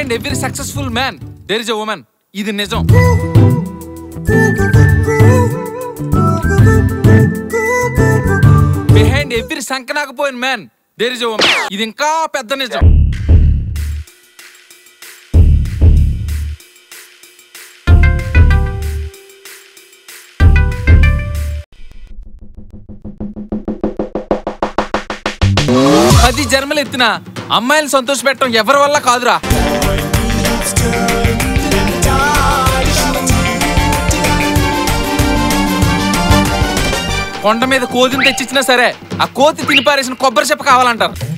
behind every successful man there is a woman ఇది నిజం behind every సంకనాకపోయిన man there is a woman ఇది ఇంకా పెద్ద నిజం పది జన్మలు ఎత్తిన అమ్మాయిని సంతోష పెట్టడం ఎవరి వల్ల కాదురా కొండ మీద కోతిని తెచ్చిచ్చినా సరే ఆ కోతి తిని పారేసిన కొబ్బరి చెప్ప కావాలంటారు